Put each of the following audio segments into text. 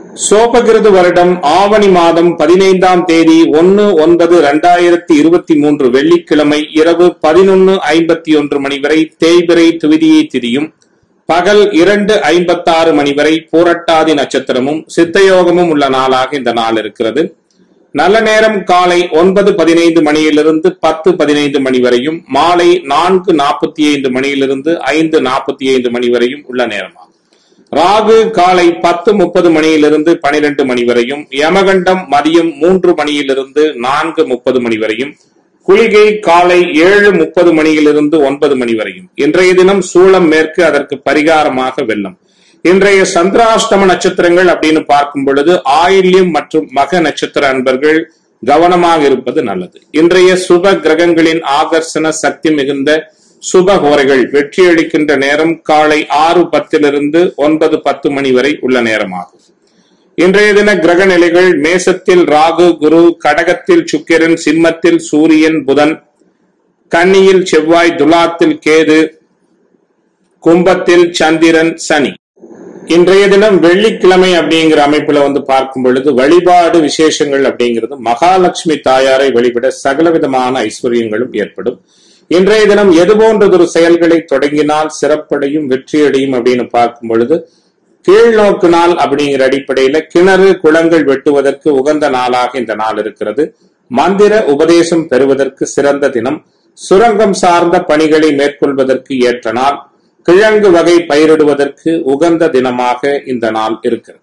சோபகிருது வருடம் ஆவணி மாதம் பதினைந்தாம் தேதி ஒன்னு ஒன்பது இரண்டாயிரத்தி இருபத்தி மூன்று வெள்ளிக்கிழமை இரவு பதினொன்னு ஐம்பத்தி ஒன்று மணி வரை தேய்பிரை துவிதியை திதியும் பகல் இரண்டு ஐம்பத்தாறு மணி வரை பூரட்டாதி நட்சத்திரமும் சித்தயோகமும் உள்ள நாளாக இந்த நாள் இருக்கிறது நல்ல நேரம் காலை ஒன்பது பதினைந்து மணியிலிருந்து பத்து பதினைந்து மணி வரையும் மாலை நான்கு நாற்பத்தி ஐந்து மணியிலிருந்து ஐந்து நாற்பத்தி ஐந்து மணி வரையும் உள்ள நேரமாகும் ராகு காலை பத்து முப்பது மணியிலிருந்து பனிரெண்டு மணி வரையும் யமகண்டம் மதியம் மூன்று மணியிலிருந்து நான்கு முப்பது மணி வரையும் குளிகை காலை ஏழு முப்பது மணியிலிருந்து ஒன்பது மணி வரையும் இன்றைய தினம் சூளம் மேற்கு அதற்கு பரிகாரமாக வெள்ளம் இன்றைய சந்திராஷ்டம நட்சத்திரங்கள் அப்படின்னு பார்க்கும் பொழுது ஆயில்யம் மற்றும் மக நட்சத்திர அன்பர்கள் கவனமாக இருப்பது நல்லது இன்றைய சுப கிரகங்களின் ஆகர்ஷண சக்தி மிகுந்த சுப ஹோரைகள் வெற்றியளிக்கின்ற நேரம் காலை ஆறு பத்திலிருந்து ஒன்பது பத்து மணி வரை உள்ள நேரமாகும் இன்றைய தின கிரக நிலைகள் மேசத்தில் ராகு குரு கடகத்தில் சுக்கிரன் சிம்மத்தில் சூரியன் புதன் கன்னியில் செவ்வாய் துலாத்தில் கேது கும்பத்தில் சந்திரன் சனி இன்றைய தினம் வெள்ளிக்கிழமை அப்படிங்கிற அமைப்புல வந்து பார்க்கும் பொழுது வழிபாடு விசேஷங்கள் அப்படிங்கிறது மகாலட்சுமி தாயாரை வழிபட சகலவிதமான ஐஸ்வர்யங்களும் ஏற்படும் இன்றைய தினம் எது போன்றதொரு செயல்களை தொடங்கினால் சிறப்படையும் வெற்றியடையும் அப்படின்னு பார்க்கும் பொழுது கீழ்நோக்கு நாள் அப்படிங்கிற அடிப்படையில கிணறு குளங்கள் வெட்டுவதற்கு உகந்த நாளாக இந்த நாள் இருக்கிறது மந்திர உபதேசம் பெறுவதற்கு சிறந்த தினம் சுரங்கம் சார்ந்த பணிகளை மேற்கொள்வதற்கு ஏற்ற நாள் கிழங்கு வகை பயிரிடுவதற்கு உகந்த தினமாக இந்த நாள் இருக்கிறது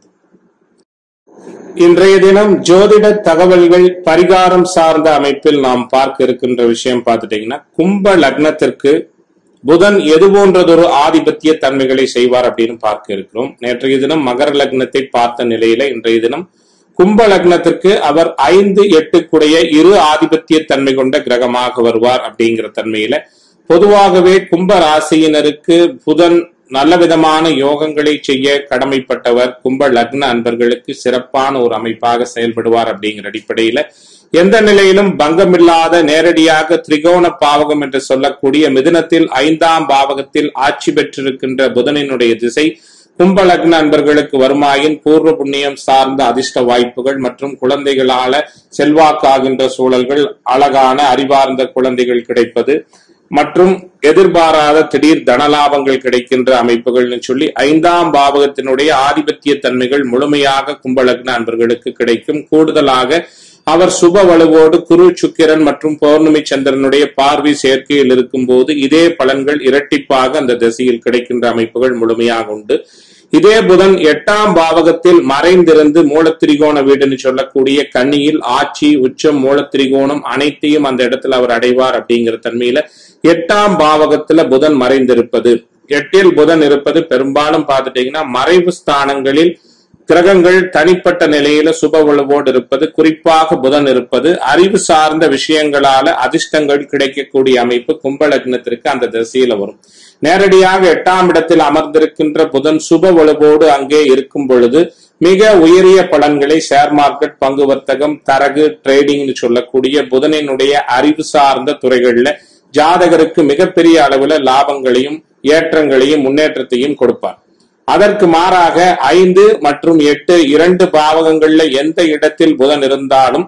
இன்றைய தினம் ஜோதிட தகவல்கள் பரிகாரம் சார்ந்த அமைப்பில் நாம் பார்க்க இருக்கின்ற விஷயம் பார்த்துட்டீங்கன்னா கும்ப லக்னத்திற்கு புதன் எது போன்றதொரு ஆதிபத்திய தன்மைகளை செய்வார் அப்படின்னு பார்க்க இருக்கிறோம் நேற்றைய தினம் மகர லக்னத்தை பார்த்த நிலையில இன்றைய தினம் கும்ப லக்னத்திற்கு அவர் ஐந்து எட்டுக்குடைய இரு ஆதிபத்திய தன்மை கொண்ட கிரகமாக வருவார் அப்படிங்கிற தன்மையில பொதுவாகவே கும்ப ராசியினருக்கு புதன் நல்ல விதமான யோகங்களை செய்ய கடமைப்பட்டவர் கும்ப லக்ன அன்பர்களுக்கு சிறப்பான ஒரு அமைப்பாக செயல்படுவார் அப்படிங்கிற அடிப்படையில எந்த நிலையிலும் பங்கமில்லாத நேரடியாக திரிகோண பாவகம் என்று சொல்லக்கூடிய மிதுனத்தில் ஐந்தாம் பாவகத்தில் ஆட்சி பெற்றிருக்கின்ற புதனினுடைய திசை கும்ப லக்ன அன்பர்களுக்கு வருமாயின் பூர்வ புண்ணியம் சார்ந்த அதிர்ஷ்ட வாய்ப்புகள் மற்றும் குழந்தைகளால செல்வாக்காகின்ற சூழல்கள் அழகான அறிவார்ந்த குழந்தைகள் கிடைப்பது மற்றும் எதிர்பாராத திடீர் தனலாபங்கள் கிடைக்கின்ற அமைப்புகள்னு சொல்லி ஐந்தாம் பாவகத்தினுடைய ஆதிபத்திய தன்மைகள் முழுமையாக கும்பலக்ன அன்பர்களுக்கு கிடைக்கும் கூடுதலாக அவர் சுப வலுவோடு குரு சுக்கிரன் மற்றும் பௌர்ணமி சந்திரனுடைய பார்வை சேர்க்கையில் இருக்கும் போது இதே பலன்கள் இரட்டிப்பாக அந்த திசையில் கிடைக்கின்ற அமைப்புகள் முழுமையாக உண்டு இதே புதன் எட்டாம் பாவகத்தில் மறைந்திருந்து மூலத்திரிகோண வீடுன்னு சொல்லக்கூடிய கன்னியில் ஆட்சி உச்சம் மூலத்திரிகோணம் அனைத்தையும் அந்த இடத்துல அவர் அடைவார் அப்படிங்கிற தன்மையில எட்டாம் பாவகத்துல புதன் மறைந்திருப்பது எட்டில் புதன் இருப்பது பெரும்பாலும் பார்த்துட்டீங்கன்னா மறைவு ஸ்தானங்களில் கிரகங்கள் தனிப்பட்ட நிலையில சுப வலுவோடு இருப்பது குறிப்பாக புதன் இருப்பது அறிவு சார்ந்த விஷயங்களால அதிர்ஷ்டங்கள் கிடைக்கக்கூடிய அமைப்பு கும்ப லக்னத்திற்கு அந்த திசையில வரும் நேரடியாக எட்டாம் இடத்தில் அமர்ந்திருக்கின்ற புதன் சுப வலுவோடு அங்கே இருக்கும் பொழுது மிக உயரிய பலன்களை ஷேர் மார்க்கெட் பங்கு வர்த்தகம் தரகு ட்ரேடிங்னு சொல்லக்கூடிய புதனினுடைய அறிவு சார்ந்த துறைகள்ல ஜாதகருக்கு மிகப்பெரிய அளவுல லாபங்களையும் ஏற்றங்களையும் முன்னேற்றத்தையும் கொடுப்பார் அதற்கு மாறாக ஐந்து மற்றும் எட்டு இரண்டு பாவகங்கள்ல எந்த இடத்தில் புதன் இருந்தாலும்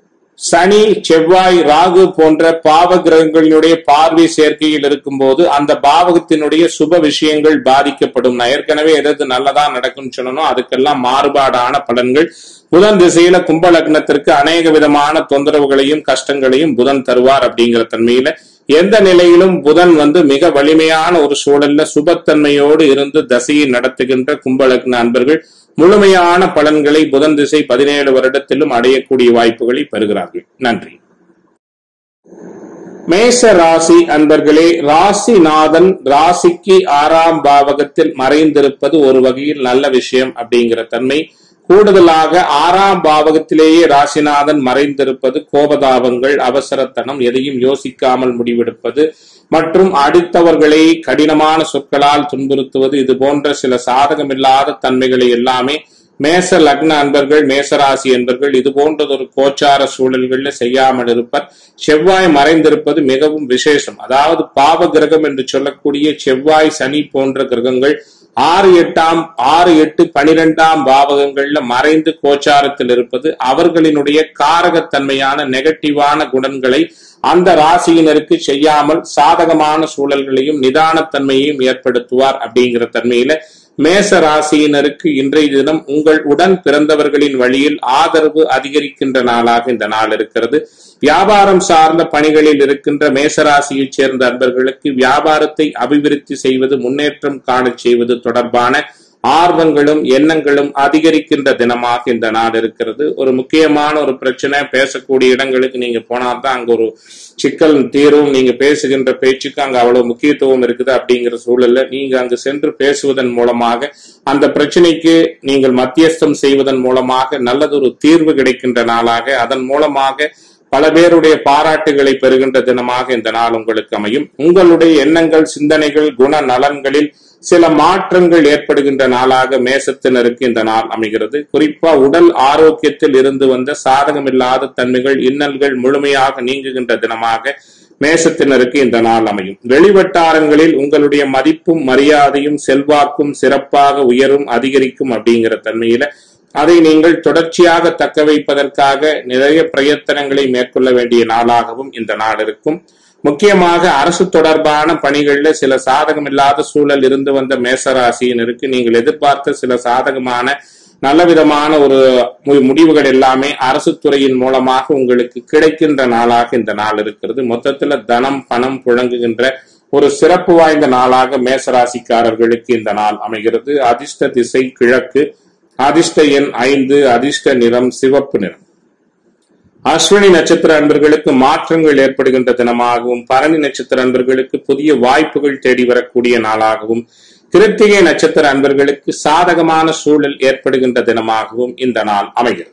சனி செவ்வாய் ராகு போன்ற பாவ கிரகங்களினுடைய பார்வை சேர்க்கையில் இருக்கும்போது அந்த பாவகத்தினுடைய சுப விஷயங்கள் பாதிக்கப்படும் நான் ஏற்கனவே எதாவது நல்லதா நடக்கும்னு சொல்லணும் அதுக்கெல்லாம் மாறுபாடான பலன்கள் புதன் திசையில கும்ப லக்னத்திற்கு அநேக விதமான தொந்தரவுகளையும் கஷ்டங்களையும் புதன் தருவார் அப்படிங்கிற தன்மையில எந்த நிலையிலும் புதன் வந்து மிக வலிமையான ஒரு சூழல்ல சுபத்தன்மையோடு இருந்து தசையை நடத்துகின்ற கும்பலக்ன அன்பர்கள் முழுமையான பலன்களை புதன் திசை பதினேழு வருடத்திலும் அடையக்கூடிய வாய்ப்புகளை பெறுகிறார்கள் நன்றி மேஷ ராசி அன்பர்களே ராசிநாதன் ராசிக்கு ஆறாம் பாவகத்தில் மறைந்திருப்பது ஒரு வகையில் நல்ல விஷயம் அப்படிங்கிற தன்மை கூடுதலாக ஆறாம் பாவகத்திலேயே ராசிநாதன் மறைந்திருப்பது கோபதாபங்கள் அவசரத்தனம் எதையும் யோசிக்காமல் முடிவெடுப்பது மற்றும் அடுத்தவர்களை கடினமான சொற்களால் துன்புறுத்துவது இது போன்ற சில சாதகமில்லாத தன்மைகளை எல்லாமே மேச லக்ன அன்பர்கள் மேசராசி என்பர்கள் இது போன்றதொரு கோச்சார சூழல்களில் செய்யாமல் இருப்பர் செவ்வாய் மறைந்திருப்பது மிகவும் விசேஷம் அதாவது பாவ கிரகம் என்று சொல்லக்கூடிய செவ்வாய் சனி போன்ற கிரகங்கள் ஆறு எட்டாம் ஆறு எட்டு பனிரெண்டாம் பாவகங்கள்ல மறைந்து கோச்சாரத்தில் இருப்பது அவர்களினுடைய காரகத்தன்மையான நெகட்டிவான குணங்களை அந்த ராசியினருக்கு செய்யாமல் சாதகமான சூழல்களையும் நிதானத்தன்மையையும் ஏற்படுத்துவார் அப்படிங்கிற தன்மையில மேச ராசியினருக்கு இன்றைய தினம் உங்கள் உடன் பிறந்தவர்களின் வழியில் ஆதரவு அதிகரிக்கின்ற நாளாக இந்த நாள் இருக்கிறது வியாபாரம் சார்ந்த பணிகளில் இருக்கின்ற மேசராசியைச் சேர்ந்த அன்பர்களுக்கு வியாபாரத்தை அபிவிருத்தி செய்வது முன்னேற்றம் காணச் செய்வது தொடர்பான ஆர்வங்களும் எண்ணங்களும் அதிகரிக்கின்ற தினமாக இந்த நாள் இருக்கிறது ஒரு முக்கியமான ஒரு பிரச்சனை பேசக்கூடிய இடங்களுக்கு நீங்க போனால்தான் அங்க ஒரு சிக்கல் தீரும் நீங்க பேசுகின்ற பேச்சுக்கு அங்க அவ்வளவு முக்கியத்துவம் இருக்குது அப்படிங்கிற சூழல்ல நீங்க அங்கு சென்று பேசுவதன் மூலமாக அந்த பிரச்சனைக்கு நீங்கள் மத்தியஸ்தம் செய்வதன் மூலமாக நல்லதொரு தீர்வு கிடைக்கின்ற நாளாக அதன் மூலமாக பல பேருடைய பாராட்டுகளை பெறுகின்ற தினமாக இந்த நாள் உங்களுக்கு அமையும் உங்களுடைய எண்ணங்கள் சிந்தனைகள் குண நலன்களில் சில மாற்றங்கள் ஏற்படுகின்ற நாளாக மேசத்தினருக்கு இந்த நாள் அமைகிறது குறிப்பா உடல் ஆரோக்கியத்தில் இருந்து வந்த சாதகமில்லாத தன்மைகள் இன்னல்கள் முழுமையாக நீங்குகின்ற தினமாக மேசத்தினருக்கு இந்த நாள் அமையும் வெளிவட்டாரங்களில் உங்களுடைய மதிப்பும் மரியாதையும் செல்வாக்கும் சிறப்பாக உயரும் அதிகரிக்கும் அப்படிங்கிற தன்மையில அதை நீங்கள் தொடர்ச்சியாக தக்க வைப்பதற்காக நிறைய பிரயத்தனங்களை மேற்கொள்ள வேண்டிய நாளாகவும் இந்த நாள் இருக்கும் முக்கியமாக அரசு தொடர்பான பணிகள்ல சில சாதகமில்லாத சூழல் இருந்து வந்த மேசராசியினருக்கு நீங்கள் எதிர்பார்த்த சில சாதகமான நல்ல விதமான ஒரு மு- முடிவுகள் எல்லாமே அரசு துறையின் மூலமாக உங்களுக்கு கிடைக்கின்ற நாளாக இந்த நாள் இருக்கிறது மொத்தத்துல தனம் பணம் புழங்குகின்ற ஒரு சிறப்பு வாய்ந்த நாளாக மேசராசிக்காரர்களுக்கு இந்த நாள் அமைகிறது அதிர்ஷ்ட திசை கிழக்கு அதிர்ஷ்ட எண் ஐந்து அதிர்ஷ்ட நிறம் சிவப்பு நிறம் அஸ்வினி நட்சத்திர அன்பர்களுக்கு மாற்றங்கள் ஏற்படுகின்ற தினமாகவும் பரணி நட்சத்திர அன்பர்களுக்கு புதிய வாய்ப்புகள் தேடி வரக்கூடிய நாளாகவும் கிருத்திகை நட்சத்திர அன்பர்களுக்கு சாதகமான சூழல் ஏற்படுகின்ற தினமாகவும் இந்த நாள் அமைகிறது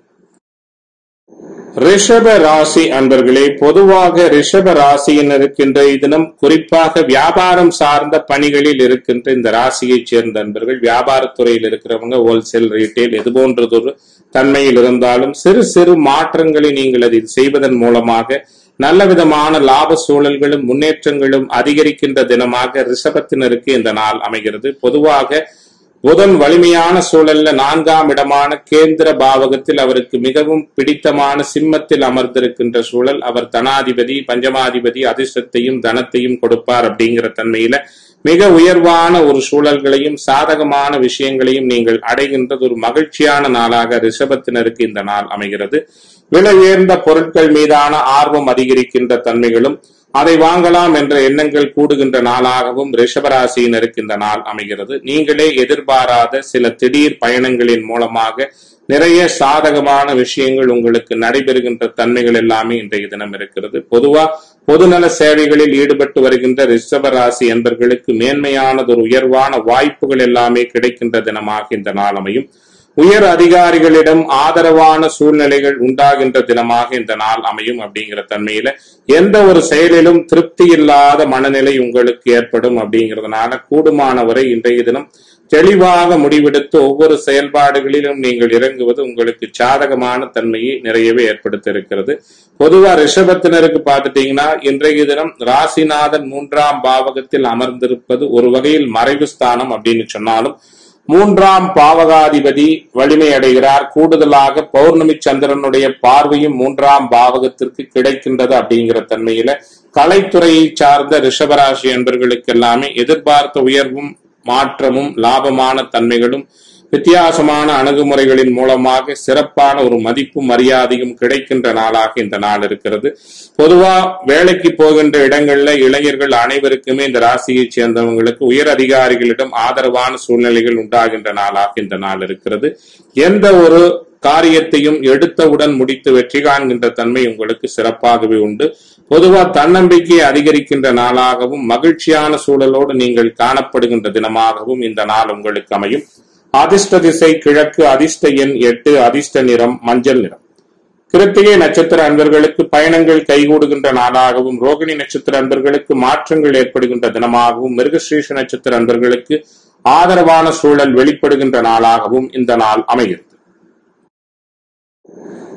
ரிஷப ராசி அன்பர்களே பொதுவாக ரிஷப ராசியினருக்கு இன்றைய தினம் குறிப்பாக வியாபாரம் சார்ந்த பணிகளில் இருக்கின்ற இந்த ராசியைச் சேர்ந்த அன்பர்கள் வியாபாரத்துறையில் இருக்கிறவங்க ஹோல்சேல் ரீட்டைல் இது போன்றதொரு தன்மையில் இருந்தாலும் சிறு சிறு மாற்றங்களை நீங்கள் அதில் செய்வதன் மூலமாக நல்ல விதமான லாப சூழல்களும் முன்னேற்றங்களும் அதிகரிக்கின்ற தினமாக ரிஷபத்தினருக்கு இந்த நாள் அமைகிறது பொதுவாக புதன் வலிமையான சூழல்ல நான்காம் இடமான கேந்திர பாவகத்தில் அவருக்கு மிகவும் பிடித்தமான சிம்மத்தில் அமர்ந்திருக்கின்ற சூழல் அவர் தனாதிபதி பஞ்சமாதிபதி அதிர்ஷ்டத்தையும் தனத்தையும் கொடுப்பார் அப்படிங்கிற தன்மையில மிக உயர்வான ஒரு சூழல்களையும் சாதகமான விஷயங்களையும் நீங்கள் அடைகின்றது ஒரு மகிழ்ச்சியான நாளாக ரிஷபத்தினருக்கு இந்த நாள் அமைகிறது விலை உயர்ந்த பொருட்கள் மீதான ஆர்வம் அதிகரிக்கின்ற தன்மைகளும் அதை வாங்கலாம் என்ற எண்ணங்கள் கூடுகின்ற நாளாகவும் ரிஷபராசியினருக்கு இந்த நாள் அமைகிறது நீங்களே எதிர்பாராத சில திடீர் பயணங்களின் மூலமாக நிறைய சாதகமான விஷயங்கள் உங்களுக்கு நடைபெறுகின்ற தன்மைகள் எல்லாமே இன்றைய தினம் இருக்கிறது பொதுவா பொதுநல சேவைகளில் ஈடுபட்டு வருகின்ற ரிஷபராசி என்பர்களுக்கு மேன்மையானதொரு உயர்வான வாய்ப்புகள் எல்லாமே கிடைக்கின்ற தினமாக இந்த நாள் அமையும் உயர் அதிகாரிகளிடம் ஆதரவான சூழ்நிலைகள் உண்டாகின்ற தினமாக இந்த நாள் அமையும் அப்படிங்கிற தன்மையில எந்த ஒரு செயலிலும் திருப்தி இல்லாத மனநிலை உங்களுக்கு ஏற்படும் அப்படிங்கிறதுனால கூடுமானவரை இன்றைய தினம் தெளிவாக முடிவெடுத்து ஒவ்வொரு செயல்பாடுகளிலும் நீங்கள் இறங்குவது உங்களுக்கு சாதகமான தன்மையை நிறையவே ஏற்படுத்த இருக்கிறது பொதுவா ரிஷபத்தினருக்கு பார்த்துட்டீங்கன்னா இன்றைய தினம் ராசிநாதன் மூன்றாம் பாவகத்தில் அமர்ந்திருப்பது ஒரு வகையில் மறைவு ஸ்தானம் அப்படின்னு சொன்னாலும் மூன்றாம் பாவகாதிபதி வலிமை அடைகிறார் கூடுதலாக பௌர்ணமி சந்திரனுடைய பார்வையும் மூன்றாம் பாவகத்திற்கு கிடைக்கின்றது அப்படிங்கிற தன்மையில கலைத்துறையை சார்ந்த ரிஷபராசி என்பர்களுக்கு எல்லாமே எதிர்பார்த்த உயர்வும் மாற்றமும் லாபமான தன்மைகளும் வித்தியாசமான அணுகுமுறைகளின் மூலமாக சிறப்பான ஒரு மதிப்பும் மரியாதையும் கிடைக்கின்ற நாளாக இந்த நாள் இருக்கிறது பொதுவா வேலைக்கு போகின்ற இடங்கள்ல இளைஞர்கள் அனைவருக்குமே இந்த ராசியைச் சேர்ந்தவங்களுக்கு உயர் அதிகாரிகளிடம் ஆதரவான சூழ்நிலைகள் உண்டாகின்ற நாளாக இந்த நாள் இருக்கிறது எந்த ஒரு காரியத்தையும் எடுத்தவுடன் முடித்து வெற்றி காண்கின்ற தன்மை உங்களுக்கு சிறப்பாகவே உண்டு பொதுவா தன்னம்பிக்கை அதிகரிக்கின்ற நாளாகவும் மகிழ்ச்சியான சூழலோடு நீங்கள் காணப்படுகின்ற தினமாகவும் இந்த நாள் உங்களுக்கு அமையும் அதிர்ஷ்ட திசை கிழக்கு அதிர்ஷ்ட எண் எட்டு அதிர்ஷ்ட நிறம் மஞ்சள் நிறம் கிருத்திகை நட்சத்திர அன்பர்களுக்கு பயணங்கள் கைகூடுகின்ற நாளாகவும் ரோகிணி நட்சத்திர அன்பர்களுக்கு மாற்றங்கள் ஏற்படுகின்ற தினமாகவும் மிருகஸ்ரீஷ நட்சத்திர அன்பர்களுக்கு ஆதரவான சூழல் வெளிப்படுகின்ற நாளாகவும் இந்த நாள் அமைகிறது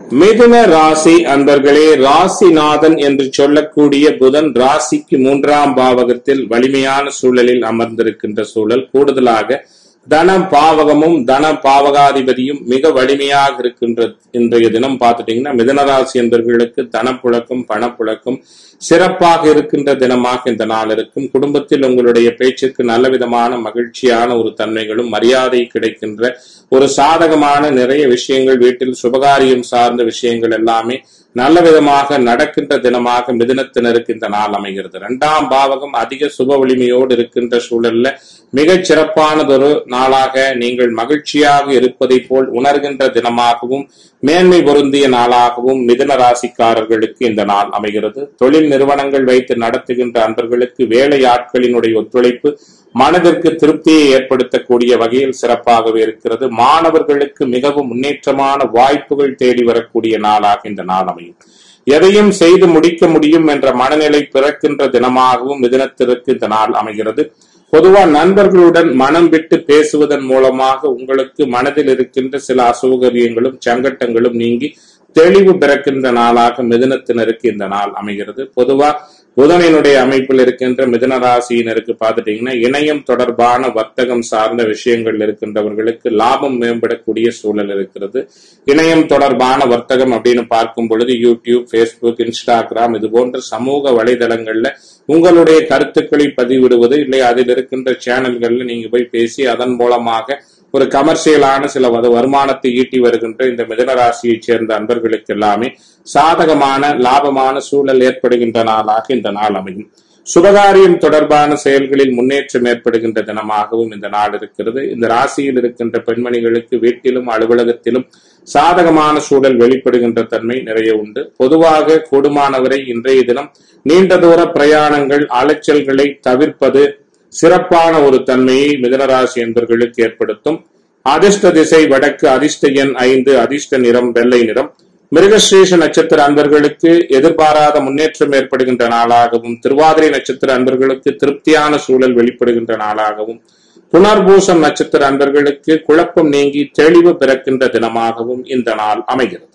மிதுன ராசி அன்பர்களே ராசிநாதன் என்று சொல்லக்கூடிய புதன் ராசிக்கு மூன்றாம் பாவகத்தில் வலிமையான சூழலில் அமர்ந்திருக்கின்ற சூழல் கூடுதலாக தன பாவகமும் தன பாவகாதிபதியும் மிக வலிமையாக இருக்கின்ற இன்றைய தினம் பார்த்துட்டீங்கன்னா மிதனராசி என்பவர்களுக்கு தனப்புழக்கம் பணப்புழக்கம் சிறப்பாக இருக்கின்ற தினமாக இந்த நாள் இருக்கும் குடும்பத்தில் உங்களுடைய பேச்சுக்கு நல்ல விதமான மகிழ்ச்சியான ஒரு தன்மைகளும் மரியாதை கிடைக்கின்ற ஒரு சாதகமான நிறைய விஷயங்கள் வீட்டில் சுபகாரியம் சார்ந்த விஷயங்கள் எல்லாமே நல்ல விதமாக நடக்கின்ற தினமாக மிதுனத்தினருக்கு இந்த நாள் அமைகிறது இரண்டாம் பாவகம் அதிக சுப வலிமையோடு இருக்கின்ற சூழல்ல மிகச் சிறப்பானதொரு நாளாக நீங்கள் மகிழ்ச்சியாக இருப்பதை போல் உணர்கின்ற தினமாகவும் மேன்மை பொருந்திய நாளாகவும் மிதுன ராசிக்காரர்களுக்கு இந்த நாள் அமைகிறது தொழில் நிறுவனங்கள் வைத்து நடத்துகின்ற அன்பர்களுக்கு வேலை ஆட்களினுடைய ஒத்துழைப்பு மனதிற்கு திருப்தியை ஏற்படுத்தக்கூடிய வகையில் சிறப்பாகவே இருக்கிறது மாணவர்களுக்கு மிகவும் முன்னேற்றமான வாய்ப்புகள் தேடி வரக்கூடிய நாளாக இந்த நாள் அமையும் எதையும் செய்து முடிக்க முடியும் என்ற மனநிலை பிறக்கின்ற தினமாகவும் மிதினத்திற்கு இந்த நாள் அமைகிறது பொதுவா நண்பர்களுடன் மனம் விட்டு பேசுவதன் மூலமாக உங்களுக்கு மனதில் இருக்கின்ற சில அசௌகரியங்களும் சங்கட்டங்களும் நீங்கி தெளிவு பிறக்கின்ற நாளாக மிதுனத்தினருக்கு இந்த நாள் அமைகிறது பொதுவா புதனினுடைய அமைப்பில் இருக்கின்ற மிதுன ராசியினருக்கு பார்த்துட்டீங்கன்னா இணையம் தொடர்பான வர்த்தகம் சார்ந்த விஷயங்கள் இருக்கின்றவர்களுக்கு லாபம் மேம்படக்கூடிய சூழல் இருக்கிறது இணையம் தொடர்பான வர்த்தகம் அப்படின்னு பார்க்கும் பொழுது யூடியூப் ஃபேஸ்புக் இன்ஸ்டாகிராம் இது போன்ற சமூக வலைதளங்கள்ல உங்களுடைய கருத்துக்களை பதிவிடுவது இல்லை அதில் இருக்கின்ற சேனல்கள்ல நீங்க போய் பேசி அதன் மூலமாக ஒரு கமர்ஷியலான சில வரு- வருமானத்தை ஈட்டி வருகின்ற இந்த மிதன ராசியைச் சேர்ந்த அன்பர்களுக்கு எல்லாமே சாதகமான லாபமான சூழல் ஏற்படுகின்ற நாளாக இந்த நாள் அமையும் சுபகாரியம் தொடர்பான செயல்களில் முன்னேற்றம் ஏற்படுகின்ற தினமாகவும் இந்த நாள் இருக்கிறது இந்த ராசியில் இருக்கின்ற பெண்மணிகளுக்கு வீட்டிலும் அலுவலகத்திலும் சாதகமான சூழல் வெளிப்படுகின்ற தன்மை நிறைய உண்டு பொதுவாக கூடுமானவரை இன்றைய தினம் நீண்ட தூர பிரயாணங்கள் அலைச்சல்களை தவிர்ப்பது சிறப்பான ஒரு தன்மையை மிதனராசி என்பவர்களுக்கு ஏற்படுத்தும் அதிர்ஷ்ட திசை வடக்கு அதிர்ஷ்ட எண் ஐந்து அதிர்ஷ்ட நிறம் வெள்ளை நிறம் மிருகஸ்ரீஷ நட்சத்திர அன்பர்களுக்கு எதிர்பாராத முன்னேற்றம் ஏற்படுகின்ற நாளாகவும் திருவாதிரை நட்சத்திர அன்பர்களுக்கு திருப்தியான சூழல் வெளிப்படுகின்ற நாளாகவும் புனர்பூசம் நட்சத்திர அன்பர்களுக்கு குழப்பம் நீங்கி தெளிவு பிறக்கின்ற தினமாகவும் இந்த நாள் அமைகிறது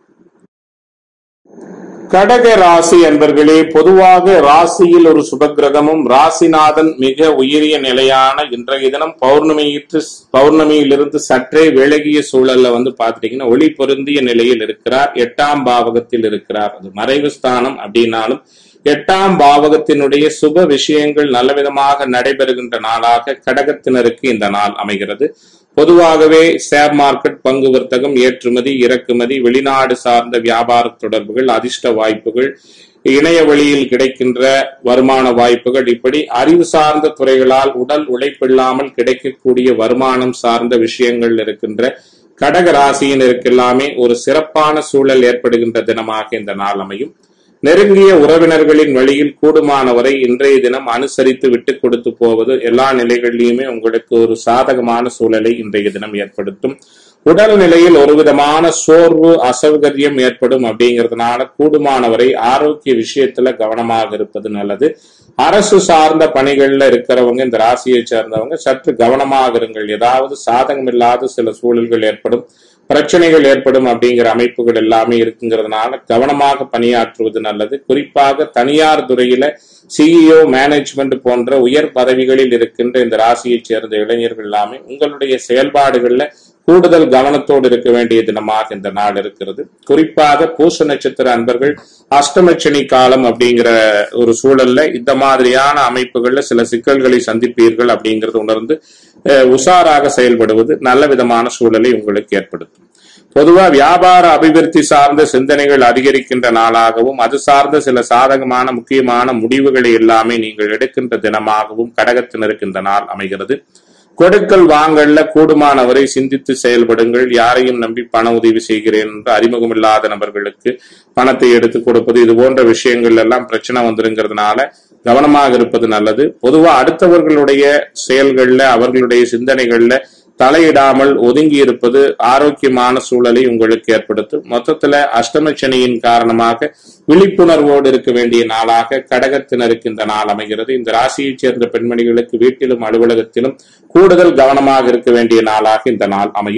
கடக ராசி என்பர்களே பொதுவாக ராசியில் ஒரு சுபகிரகமும் ராசிநாதன் மிக உயரிய நிலையான இன்றைய தினம் பௌர்ணமியிட்டு பௌர்ணமியிலிருந்து சற்றே விலகிய சூழல்ல வந்து பார்த்துட்டீங்கன்னா ஒளி பொருந்திய நிலையில் இருக்கிறார் எட்டாம் பாவகத்தில் இருக்கிறார் அது மறைவு ஸ்தானம் அப்படின்னாலும் எட்டாம் பாவகத்தினுடைய சுப விஷயங்கள் நல்லவிதமாக நடைபெறுகின்ற நாளாக கடகத்தினருக்கு இந்த நாள் அமைகிறது பொதுவாகவே ஷேர் மார்க்கெட் பங்கு வர்த்தகம் ஏற்றுமதி இறக்குமதி வெளிநாடு சார்ந்த வியாபார தொடர்புகள் அதிர்ஷ்ட வாய்ப்புகள் இணைய வழியில் கிடைக்கின்ற வருமான வாய்ப்புகள் இப்படி அறிவு சார்ந்த துறைகளால் உடல் உழைப்பில்லாமல் கிடைக்கக்கூடிய வருமானம் சார்ந்த விஷயங்கள் இருக்கின்ற கடக ராசியினருக்கெல்லாமே ஒரு சிறப்பான சூழல் ஏற்படுகின்ற தினமாக இந்த நாள் அமையும் நெருங்கிய உறவினர்களின் வழியில் கூடுமானவரை இன்றைய தினம் அனுசரித்து விட்டுக் கொடுத்து போவது எல்லா நிலைகளிலுமே உங்களுக்கு ஒரு சாதகமான சூழலை இன்றைய தினம் ஏற்படுத்தும் உடல் நிலையில் ஒரு விதமான சோர்வு அசௌகரியம் ஏற்படும் அப்படிங்கிறதுனால கூடுமானவரை ஆரோக்கிய விஷயத்துல கவனமாக இருப்பது நல்லது அரசு சார்ந்த பணிகள்ல இருக்கிறவங்க இந்த ராசியை சேர்ந்தவங்க சற்று கவனமாக இருங்கள் ஏதாவது சாதகமில்லாத சில சூழல்கள் ஏற்படும் பிரச்சனைகள் ஏற்படும் அப்படிங்கிற அமைப்புகள் எல்லாமே இருக்குங்கிறதுனால கவனமாக பணியாற்றுவது நல்லது குறிப்பாக தனியார் துறையில சிஇஓ மேனேஜ்மெண்ட் போன்ற உயர் பதவிகளில் இருக்கின்ற இந்த ராசியைச் சேர்ந்த இளைஞர்கள் எல்லாமே உங்களுடைய செயல்பாடுகள்ல கூடுதல் கவனத்தோடு இருக்க வேண்டிய தினமாக இந்த நாள் இருக்கிறது குறிப்பாக பூச நட்சத்திர அன்பர்கள் அஷ்டமச்சனி காலம் அப்படிங்கிற ஒரு சூழல்ல இந்த மாதிரியான அமைப்புகள்ல சில சிக்கல்களை சந்திப்பீர்கள் அப்படிங்கறது உணர்ந்து அஹ், உஷாராக செயல்படுவது நல்ல விதமான சூழலை உங்களுக்கு ஏற்படுத்தும் பொதுவா வியாபார அபிவிருத்தி சார்ந்த சிந்தனைகள் அதிகரிக்கின்ற நாளாகவும் அது சார்ந்த சில சாதகமான முக்கியமான முடிவுகளை எல்லாமே நீங்கள் எடுக்கின்ற தினமாகவும் கடகத்தினருக்கு இந்த நாள் அமைகிறது கொடுக்கல் வாங்கல்ல கூடுமானவரை சிந்தித்து செயல்படுங்கள் யாரையும் நம்பி பண உதவி செய்கிறேன் என்று அறிமுகமில்லாத நபர்களுக்கு பணத்தை எடுத்து கொடுப்பது இது போன்ற விஷயங்கள் எல்லாம் பிரச்சனை வந்துருங்கிறதுனால கவனமாக இருப்பது நல்லது பொதுவா அடுத்தவர்களுடைய செயல்கள்ல அவர்களுடைய சிந்தனைகள்ல தலையிடாமல் ஒதுங்கி இருப்பது ஆரோக்கியமான சூழலை உங்களுக்கு ஏற்படுத்தும் மொத்தத்துல அஷ்டமச்சனியின் காரணமாக விழிப்புணர்வோடு இருக்க வேண்டிய நாளாக கடகத்தினருக்கு இந்த நாள் அமைகிறது இந்த ராசியைச் சேர்ந்த பெண்மணிகளுக்கு வீட்டிலும் அலுவலகத்திலும் கூடுதல் கவனமாக இருக்க வேண்டிய நாளாக இந்த நாள் அமையும்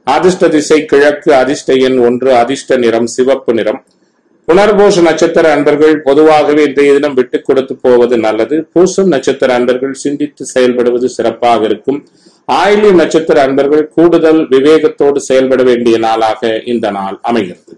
அதிர்ஷ்ட திசை கிழக்கு அதிர்ஷ்ட எண் ஒன்று அதிர்ஷ்ட நிறம் சிவப்பு நிறம் புனர்பூச நட்சத்திர அன்பர்கள் பொதுவாகவே இன்றைய தினம் விட்டுக் கொடுத்து போவது நல்லது பூசம் நட்சத்திர அன்பர்கள் சிந்தித்து செயல்படுவது சிறப்பாக இருக்கும் ஆயிலியம் நட்சத்திர அன்பர்கள் கூடுதல் விவேகத்தோடு செயல்பட வேண்டிய நாளாக இந்த நாள் அமைகிறது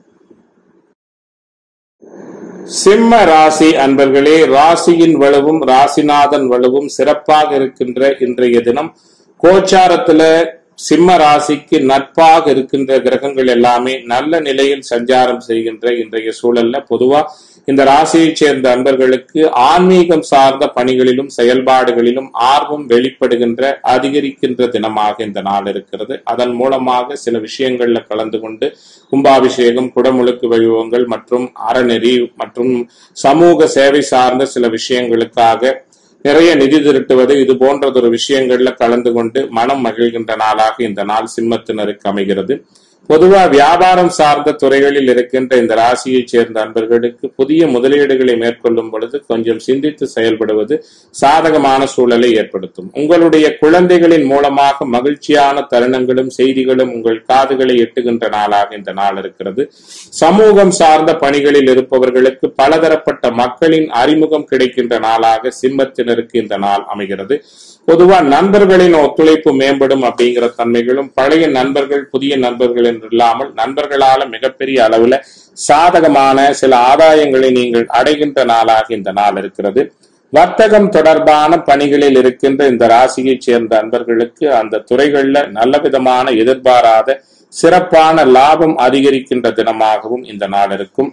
சிம்ம ராசி அன்பர்களே ராசியின் வலுவும் ராசிநாதன் வலுவும் சிறப்பாக இருக்கின்ற இன்றைய தினம் கோச்சாரத்துல சிம்ம ராசிக்கு நட்பாக இருக்கின்ற கிரகங்கள் எல்லாமே நல்ல நிலையில் சஞ்சாரம் செய்கின்ற இன்றைய சூழல்ல பொதுவா இந்த ராசியைச் சேர்ந்த அன்பர்களுக்கு ஆன்மீகம் சார்ந்த பணிகளிலும் செயல்பாடுகளிலும் ஆர்வம் வெளிப்படுகின்ற அதிகரிக்கின்ற தினமாக இந்த நாள் இருக்கிறது அதன் மூலமாக சில விஷயங்கள்ல கலந்து கொண்டு கும்பாபிஷேகம் குடமுழுக்கு வைபவங்கள் மற்றும் அறநெறி மற்றும் சமூக சேவை சார்ந்த சில விஷயங்களுக்காக நிறைய நிதி திரட்டுவது இது போன்றதொரு விஷயங்கள்ல கலந்து கொண்டு மனம் மகிழ்கின்ற நாளாக இந்த நாள் சிம்மத்தினருக்கு அமைகிறது பொதுவா வியாபாரம் சார்ந்த துறைகளில் இருக்கின்ற இந்த ராசியைச் சேர்ந்த அன்பர்களுக்கு புதிய முதலீடுகளை மேற்கொள்ளும் பொழுது கொஞ்சம் சிந்தித்து செயல்படுவது சாதகமான சூழலை ஏற்படுத்தும் உங்களுடைய குழந்தைகளின் மூலமாக மகிழ்ச்சியான தருணங்களும் செய்திகளும் உங்கள் காதுகளை எட்டுகின்ற நாளாக இந்த நாள் இருக்கிறது சமூகம் சார்ந்த பணிகளில் இருப்பவர்களுக்கு பலதரப்பட்ட மக்களின் அறிமுகம் கிடைக்கின்ற நாளாக சிம்மத்தினருக்கு இந்த நாள் அமைகிறது பொதுவா நண்பர்களின் ஒத்துழைப்பு மேம்படும் அப்படிங்கிற தன்மைகளும் பழைய நண்பர்கள் புதிய நண்பர்கள் என்று இல்லாமல் நண்பர்களால மிகப்பெரிய அளவுல சாதகமான சில ஆதாயங்களை நீங்கள் அடைகின்ற நாளாக இந்த நாள் இருக்கிறது வர்த்தகம் தொடர்பான பணிகளில் இருக்கின்ற இந்த ராசியைச் சேர்ந்த அன்பர்களுக்கு அந்த துறைகள்ல நல்ல விதமான எதிர்பாராத சிறப்பான லாபம் அதிகரிக்கின்ற தினமாகவும் இந்த நாள் இருக்கும்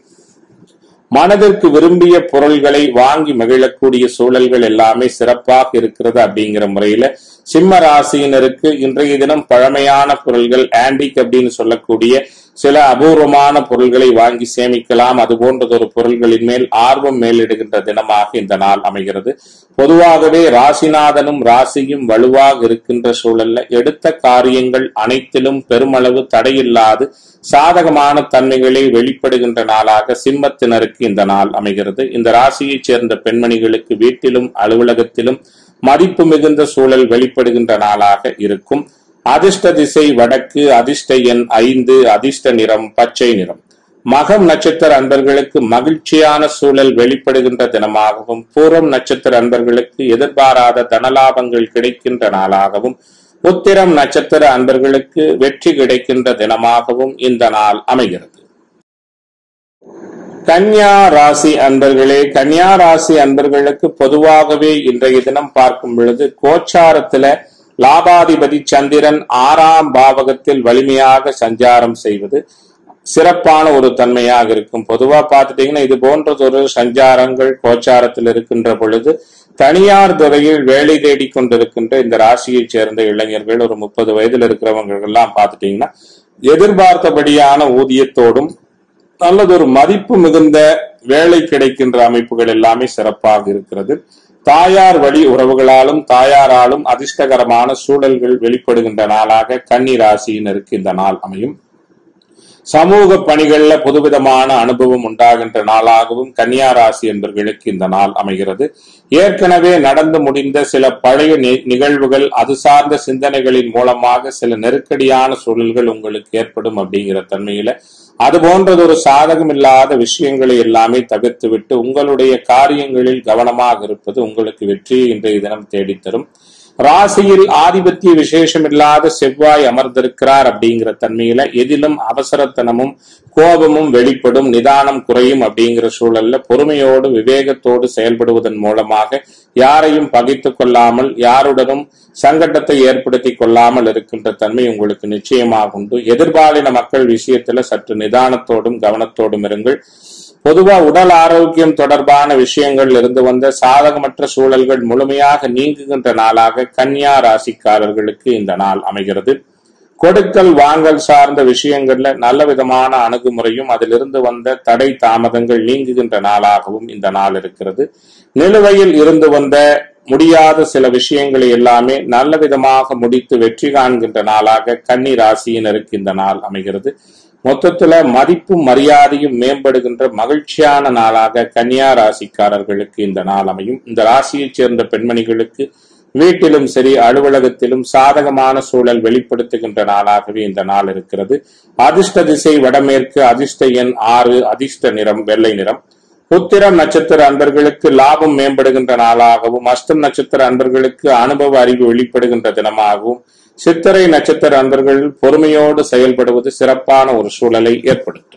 மனதிற்கு விரும்பிய பொருள்களை வாங்கி மகிழக்கூடிய சூழல்கள் எல்லாமே சிறப்பாக இருக்கிறது அப்படிங்கிற முறையில சிம்ம ராசியினருக்கு இன்றைய தினம் பழமையான பொருள்கள் ஆன்டிக் அப்படின்னு சொல்லக்கூடிய சில அபூர்வமான பொருள்களை வாங்கி சேமிக்கலாம் அது போன்றதொரு பொருள்களின் மேல் ஆர்வம் மேலிடுகின்ற தினமாக இந்த நாள் அமைகிறது பொதுவாகவே ராசிநாதனும் ராசியும் வலுவாக இருக்கின்ற சூழல்ல எடுத்த காரியங்கள் அனைத்திலும் பெருமளவு தடையில்லாது சாதகமான தன்மைகளை வெளிப்படுகின்ற நாளாக சிம்மத்தினருக்கு இந்த நாள் அமைகிறது இந்த ராசியைச் சேர்ந்த பெண்மணிகளுக்கு வீட்டிலும் அலுவலகத்திலும் மதிப்பு மிகுந்த சூழல் வெளிப்படுகின்ற நாளாக இருக்கும் அதிர்ஷ்ட திசை வடக்கு அதிர்ஷ்ட எண் ஐந்து அதிர்ஷ்ட நிறம் பச்சை நிறம் மகம் நட்சத்திர அன்பர்களுக்கு மகிழ்ச்சியான சூழல் வெளிப்படுகின்ற தினமாகவும் பூரம் நட்சத்திர அன்பர்களுக்கு எதிர்பாராத தனலாபங்கள் கிடைக்கின்ற நாளாகவும் உத்திரம் நட்சத்திர அன்பர்களுக்கு வெற்றி கிடைக்கின்ற தினமாகவும் இந்த நாள் அமைகிறது கன்யா ராசி அன்பர்களே கன்யா ராசி அன்பர்களுக்கு பொதுவாகவே இன்றைய தினம் பார்க்கும் பொழுது கோச்சாரத்துல லாபாதிபதி சந்திரன் ஆறாம் பாவகத்தில் வலிமையாக சஞ்சாரம் செய்வது சிறப்பான ஒரு தன்மையாக இருக்கும் பொதுவா பார்த்துட்டீங்கன்னா இது போன்றதொரு சஞ்சாரங்கள் கோச்சாரத்தில் இருக்கின்ற பொழுது தனியார் துறையில் வேலை தேடி கொண்டிருக்கின்ற இந்த ராசியைச் சேர்ந்த இளைஞர்கள் ஒரு முப்பது வயதில் இருக்கிறவங்க எல்லாம் பார்த்துட்டீங்கன்னா எதிர்பார்த்தபடியான ஊதியத்தோடும் நல்லதொரு மதிப்பு மிகுந்த வேலை கிடைக்கின்ற அமைப்புகள் எல்லாமே சிறப்பாக இருக்கிறது தாயார் வழி உறவுகளாலும் தாயாராலும் அதிர்ஷ்டகரமான சூழல்கள் வெளிப்படுகின்ற நாளாக கன்னி ராசியினருக்கு இந்த நாள் அமையும் சமூக பணிகள்ல புதுவிதமான அனுபவம் உண்டாகின்ற நாளாகவும் கன்னியா ராசி என்பவர்களுக்கு இந்த நாள் அமைகிறது ஏற்கனவே நடந்து முடிந்த சில பழைய நி- நிகழ்வுகள் அது சார்ந்த சிந்தனைகளின் மூலமாக சில நெருக்கடியான சூழல்கள் உங்களுக்கு ஏற்படும் அப்படிங்கிற தன்மையில அது போன்றதொரு சாதகம் இல்லாத விஷயங்களை எல்லாமே தவிர்த்துவிட்டு உங்களுடைய காரியங்களில் கவனமாக இருப்பது உங்களுக்கு வெற்றியை இன்றைய தினம் தேடித்தரும் ராசியில் ஆதிபத்திய விசேஷம் இல்லாத செவ்வாய் அமர்ந்திருக்கிறார் அப்படிங்கிற தன்மையில எதிலும் அவசரத்தனமும் கோபமும் வெளிப்படும் நிதானம் குறையும் அப்படிங்கிற சூழல்ல பொறுமையோடு விவேகத்தோடு செயல்படுவதன் மூலமாக யாரையும் பகைத்துக் கொள்ளாமல் யாருடனும் சங்கடத்தை ஏற்படுத்திக் கொள்ளாமல் இருக்கின்ற தன்மை உங்களுக்கு நிச்சயமாக உண்டு எதிர்பாலின மக்கள் விஷயத்துல சற்று நிதானத்தோடும் கவனத்தோடும் இருங்கள் பொதுவா உடல் ஆரோக்கியம் தொடர்பான விஷயங்கள் இருந்து வந்த சாதகமற்ற சூழல்கள் முழுமையாக நீங்குகின்ற நாளாக கன்னியா ராசிக்காரர்களுக்கு இந்த நாள் அமைகிறது கொடுக்கல் வாங்கல் சார்ந்த விஷயங்கள்ல நல்ல விதமான அணுகுமுறையும் அதிலிருந்து வந்த தடை தாமதங்கள் நீங்குகின்ற நாளாகவும் இந்த நாள் இருக்கிறது நிலுவையில் இருந்து வந்த முடியாத சில விஷயங்களை எல்லாமே நல்ல விதமாக முடித்து வெற்றி காண்கின்ற நாளாக கன்னி ராசியினருக்கு இந்த நாள் அமைகிறது மொத்தத்துல மதிப்பும் மரியாதையும் மேம்படுகின்ற மகிழ்ச்சியான நாளாக கன்னியா ராசிக்காரர்களுக்கு இந்த நாள் அமையும் இந்த ராசியைச் சேர்ந்த பெண்மணிகளுக்கு வீட்டிலும் சரி அலுவலகத்திலும் சாதகமான சூழல் வெளிப்படுத்துகின்ற நாளாகவே இந்த நாள் இருக்கிறது அதிர்ஷ்ட திசை வடமேற்கு அதிர்ஷ்ட எண் ஆறு அதிர்ஷ்ட நிறம் வெள்ளை நிறம் உத்திரம் நட்சத்திர அன்பர்களுக்கு லாபம் மேம்படுகின்ற நாளாகவும் அஷ்டம் நட்சத்திர அன்பர்களுக்கு அனுபவ அறிவு வெளிப்படுகின்ற தினமாகவும் சித்திரை நட்சத்திர அன்பர்கள் பொறுமையோடு செயல்படுவது சிறப்பான ஒரு சூழலை ஏற்படுத்தும்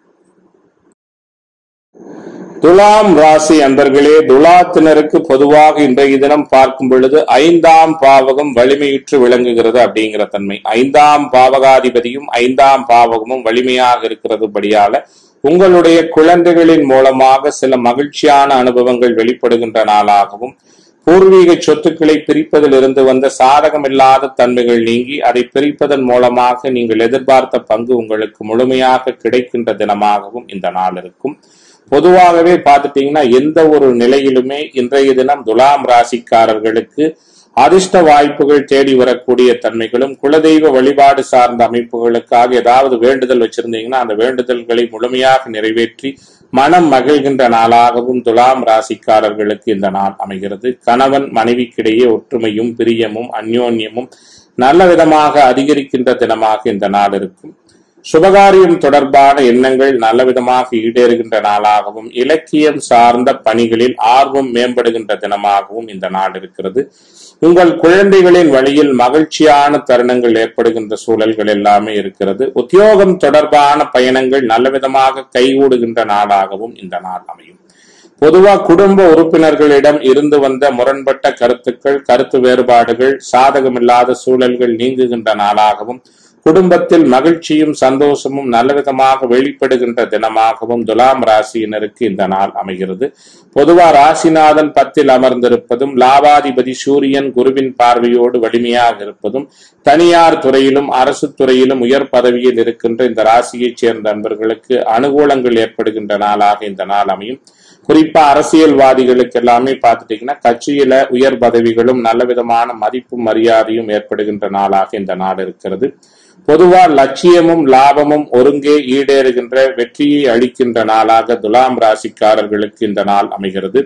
துலாம் ராசி அன்பர்களே துலாத்தினருக்கு பொதுவாக இன்றைய தினம் பார்க்கும் பொழுது ஐந்தாம் பாவகம் வலிமையுற்று விளங்குகிறது அப்படிங்கிற தன்மை ஐந்தாம் பாவகாதிபதியும் ஐந்தாம் பாவகமும் வலிமையாக இருக்கிறது படியால உங்களுடைய குழந்தைகளின் மூலமாக சில மகிழ்ச்சியான அனுபவங்கள் வெளிப்படுகின்ற நாளாகவும் பூர்வீக சொத்துக்களை பிரிப்பதில் இருந்து வந்த சாதகமில்லாத தன்மைகள் நீங்கி அதை பிரிப்பதன் மூலமாக நீங்கள் எதிர்பார்த்த பங்கு உங்களுக்கு முழுமையாக கிடைக்கின்ற தினமாகவும் இந்த நாள் இருக்கும் பொதுவாகவே பார்த்துட்டீங்கன்னா எந்த ஒரு நிலையிலுமே இன்றைய தினம் துலாம் ராசிக்காரர்களுக்கு அதிர்ஷ்ட வாய்ப்புகள் தேடி வரக்கூடிய தன்மைகளும் குலதெய்வ வழிபாடு சார்ந்த அமைப்புகளுக்காக ஏதாவது வேண்டுதல் வச்சிருந்தீங்கன்னா அந்த வேண்டுதல்களை முழுமையாக நிறைவேற்றி மனம் மகிழ்கின்ற நாளாகவும் துலாம் ராசிக்காரர்களுக்கு இந்த நாள் அமைகிறது கணவன் மனைவிக்கிடையே ஒற்றுமையும் பிரியமும் அந்யோன்யமும் நல்ல விதமாக அதிகரிக்கின்ற தினமாக இந்த நாள் இருக்கும் சுபகாரியம் தொடர்பான எண்ணங்கள் நல்லவிதமாக ஈடேறுகின்ற நாளாகவும் இலக்கியம் சார்ந்த பணிகளில் ஆர்வம் மேம்படுகின்ற தினமாகவும் இந்த நாள் இருக்கிறது உங்கள் குழந்தைகளின் வழியில் மகிழ்ச்சியான தருணங்கள் ஏற்படுகின்ற சூழல்கள் எல்லாமே இருக்கிறது உத்தியோகம் தொடர்பான பயணங்கள் நல்லவிதமாக கைகூடுகின்ற நாளாகவும் இந்த நாள் அமையும் பொதுவா குடும்ப உறுப்பினர்களிடம் இருந்து வந்த முரண்பட்ட கருத்துக்கள் கருத்து வேறுபாடுகள் சாதகமில்லாத சூழல்கள் நீங்குகின்ற நாளாகவும் குடும்பத்தில் மகிழ்ச்சியும் சந்தோஷமும் நல்லவிதமாக வெளிப்படுகின்ற தினமாகவும் துலாம் ராசியினருக்கு இந்த நாள் அமைகிறது பொதுவா ராசிநாதன் பத்தில் அமர்ந்திருப்பதும் லாபாதிபதி சூரியன் குருவின் பார்வையோடு வலிமையாக இருப்பதும் தனியார் துறையிலும் அரசு துறையிலும் உயர் பதவியில் இருக்கின்ற இந்த ராசியைச் சேர்ந்த நண்பர்களுக்கு அனுகூலங்கள் ஏற்படுகின்ற நாளாக இந்த நாள் அமையும் குறிப்பா அரசியல்வாதிகளுக்கு எல்லாமே பார்த்துட்டீங்கன்னா கட்சியில உயர் பதவிகளும் நல்ல விதமான மதிப்பும் மரியாதையும் ஏற்படுகின்ற நாளாக இந்த நாள் இருக்கிறது பொதுவா லட்சியமும் லாபமும் ஒருங்கே ஈடேறுகின்ற வெற்றியை அளிக்கின்ற நாளாக துலாம் ராசிக்காரர்களுக்கு இந்த நாள் அமைகிறது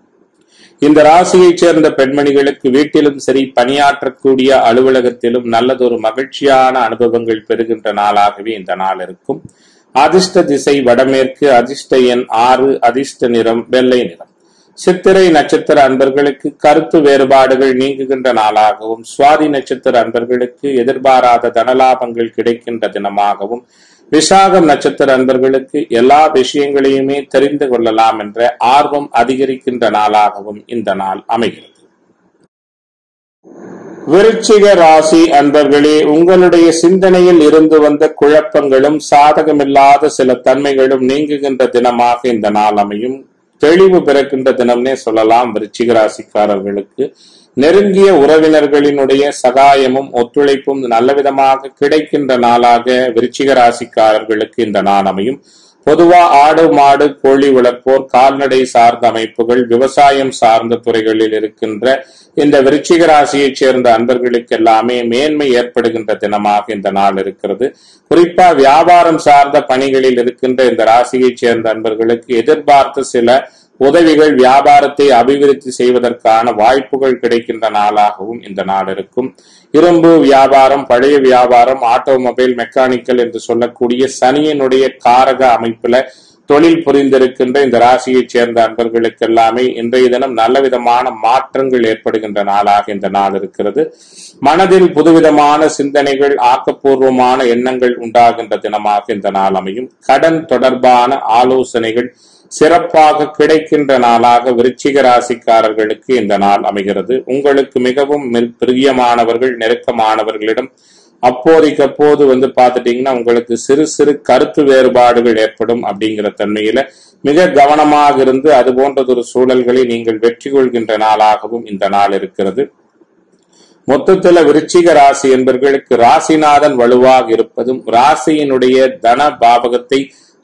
இந்த ராசியைச் சேர்ந்த பெண்மணிகளுக்கு வீட்டிலும் சரி பணியாற்றக்கூடிய அலுவலகத்திலும் நல்லதொரு மகிழ்ச்சியான அனுபவங்கள் பெறுகின்ற நாளாகவே இந்த நாள் இருக்கும் அதிர்ஷ்ட திசை வடமேற்கு அதிர்ஷ்ட எண் ஆறு அதிர்ஷ்ட நிறம் வெள்ளை நிறம் சித்திரை நட்சத்திர அன்பர்களுக்கு கருத்து வேறுபாடுகள் நீங்குகின்ற நாளாகவும் சுவாதி நட்சத்திர அன்பர்களுக்கு எதிர்பாராத தனலாபங்கள் கிடைக்கின்ற தினமாகவும் விசாகம் நட்சத்திர அன்பர்களுக்கு எல்லா விஷயங்களையுமே தெரிந்து கொள்ளலாம் என்ற ஆர்வம் அதிகரிக்கின்ற நாளாகவும் இந்த நாள் அமைகிறது விருச்சிக ராசி அன்பர்களே உங்களுடைய சிந்தனையில் இருந்து வந்த குழப்பங்களும் சாதகமில்லாத சில தன்மைகளும் நீங்குகின்ற தினமாக இந்த நாள் அமையும் தெளிவு பிறக்கின்ற தினம்னே சொல்லலாம் விருச்சிக ராசிக்காரர்களுக்கு நெருங்கிய உறவினர்களினுடைய சகாயமும் ஒத்துழைப்பும் நல்லவிதமாக கிடைக்கின்ற நாளாக விருச்சிக ராசிக்காரர்களுக்கு இந்த நாள் அமையும் பொதுவா ஆடு மாடு கோழி வளர்ப்போர் கால்நடை சார்ந்த அமைப்புகள் விவசாயம் சார்ந்த துறைகளில் இருக்கின்ற இந்த விருச்சிக ராசியைச் சேர்ந்த அன்பர்களுக்கு எல்லாமே மேன்மை ஏற்படுகின்ற தினமாக இந்த நாள் இருக்கிறது குறிப்பா வியாபாரம் சார்ந்த பணிகளில் இருக்கின்ற இந்த ராசியைச் சேர்ந்த அன்பர்களுக்கு எதிர்பார்த்த சில உதவிகள் வியாபாரத்தை அபிவிருத்தி செய்வதற்கான வாய்ப்புகள் கிடைக்கின்ற நாளாகவும் இந்த நாள் இருக்கும் இரும்பு வியாபாரம் பழைய வியாபாரம் ஆட்டோமொபைல் மெக்கானிக்கல் என்று சொல்லக்கூடிய சனியினுடைய காரக அமைப்புல தொழில் புரிந்திருக்கின்ற இந்த ராசியைச் சேர்ந்த அன்பர்களுக்கு எல்லாமே இன்றைய தினம் நல்ல விதமான மாற்றங்கள் ஏற்படுகின்ற நாளாக இந்த நாள் இருக்கிறது மனதில் புதுவிதமான சிந்தனைகள் ஆக்கப்பூர்வமான எண்ணங்கள் உண்டாகின்ற தினமாக இந்த நாள் அமையும் கடன் தொடர்பான ஆலோசனைகள் சிறப்பாக கிடைக்கின்ற நாளாக விருச்சிக ராசிக்காரர்களுக்கு இந்த நாள் அமைகிறது உங்களுக்கு மிகவும் பிரியமானவர்கள் நெருக்கமானவர்களிடம் அப்போதைக்கு அப்போது வந்து பார்த்துட்டீங்கன்னா உங்களுக்கு சிறு சிறு கருத்து வேறுபாடுகள் ஏற்படும் அப்படிங்கிற தன்மையில மிக கவனமாக இருந்து அது போன்றதொரு சூழல்களை நீங்கள் வெற்றி கொள்கின்ற நாளாகவும் இந்த நாள் இருக்கிறது மொத்தத்துல விருச்சிக ராசி என்பவர்களுக்கு ராசிநாதன் வலுவாக இருப்பதும் ராசியினுடைய தன பாவகத்தை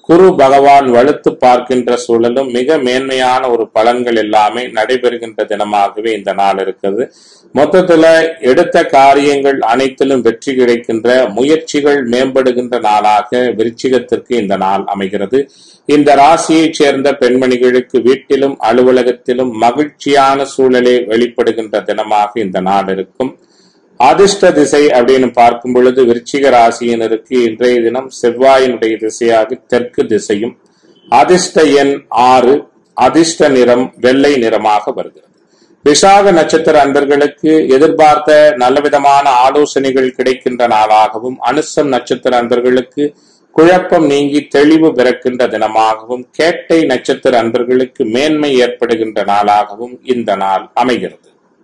குரு பகவான் வலுத்து பார்க்கின்ற சூழலும் மிக மேன்மையான ஒரு பலன்கள் எல்லாமே நடைபெறுகின்ற தினமாகவே இந்த நாள் இருக்குது மொத்தத்துல எடுத்த காரியங்கள் அனைத்திலும் வெற்றி கிடைக்கின்ற முயற்சிகள் மேம்படுகின்ற நாளாக விருச்சிகத்திற்கு இந்த நாள் அமைகிறது இந்த ராசியைச் சேர்ந்த பெண்மணிகளுக்கு வீட்டிலும் அலுவலகத்திலும் மகிழ்ச்சியான சூழலே வெளிப்படுகின்ற தினமாக இந்த நாள் இருக்கும் அதிர்ஷ்ட திசை அப்படின்னு பார்க்கும் பொழுது விருச்சிக ராசியினருக்கு இன்றைய தினம் செவ்வாயினுடைய திசையாக தெற்கு திசையும் அதிர்ஷ்ட எண் ஆறு அதிர்ஷ்ட நிறம் வெள்ளை நிறமாக வருகிறது விசாக நட்சத்திர அன்பர்களுக்கு எதிர்பார்த்த நல்லவிதமான ஆலோசனைகள் கிடைக்கின்ற நாளாகவும் அனுசம் நட்சத்திர அன்பர்களுக்கு குழப்பம் நீங்கி தெளிவு பிறக்கின்ற தினமாகவும் கேட்டை நட்சத்திர அன்பர்களுக்கு மேன்மை ஏற்படுகின்ற நாளாகவும் இந்த நாள் அமைகிறது